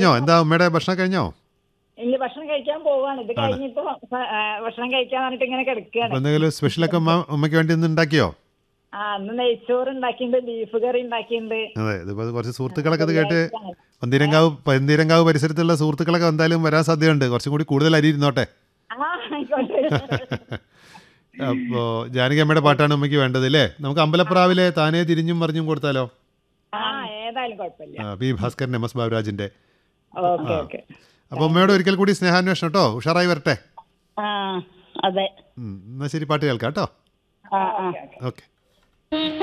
കഴിഞ്ഞോ എന്താ ഉമ്മയുടെ ഭക്ഷണം കഴിഞ്ഞോ ഇനി ഭക്ഷണം കഴിക്കാൻ പോവാണ് ഇത് കഴിഞ്ഞിട്ട് ആ, ഭക്ഷണം കഴിക്കാൻ പറഞ്ഞിട്ട് ഇങ്ങനെ കിടക്കുകയാണ് അപ്പൊ എന്തെങ്കിലും സ്പെഷ്യലൊക്കെ ഉമ്മ ഉമ്മയ്ക്ക് വേണ്ടി ഒന്ന് ഉണ്ടാക്കിയോ ആ അന്ന് നെയ്ച്ചോറ് ഉണ്ടാക്കിയിട്ടുണ്ട് ബീഫ് കറി ഉണ്ടാക്കിയിട്ടുണ്ട് അതെ ഇതിപ്പോ കുറച്ച് സുഹൃത്തുക്കളൊക്കെ ഇത് കേട്ട് പന്തീരങ്കാവ് പന്തീരങ്കാവ് പരിസരത്തുള്ള സുഹൃത്തുക്കളൊക്കെ എന്തായാലും വരാൻ സാധ്യതയുണ്ട് കുറച്ചും കൂടി കൂടുതൽ അരി ഇരുന്നോട്ടെ ആ ആയിക്കോട്ടെ അപ്പോ ജാനകി അമ്മയുടെ പാട്ടാണ് ഉമ്മയ്ക്ക് വേണ്ടത് അല്ലേ നമുക്ക് അമ്പലപ്രാവിലെ താനേ തിരിഞ്ഞും മറിഞ്ഞും കൊടുത്താലോ ആ ഏതായാലും കുഴപ്പമില്ല ആ, പി ഭാസ്കരൻ എം എസ് ബാബുരാജിന്റെ ഓക്കെ ഓക്കെ അപ്പൊ ഉമ്മയോട് ഒരിക്കൽ കൂടി സ്നേഹാന്വേഷണം കേട്ടോ ഉഷാറായി വരട്ടെ ആ അതെ ഉം, എന്നാ ശരി പാട്ട് കേൾക്കാം കേട്ടോ ആ ആ ഓക്കെ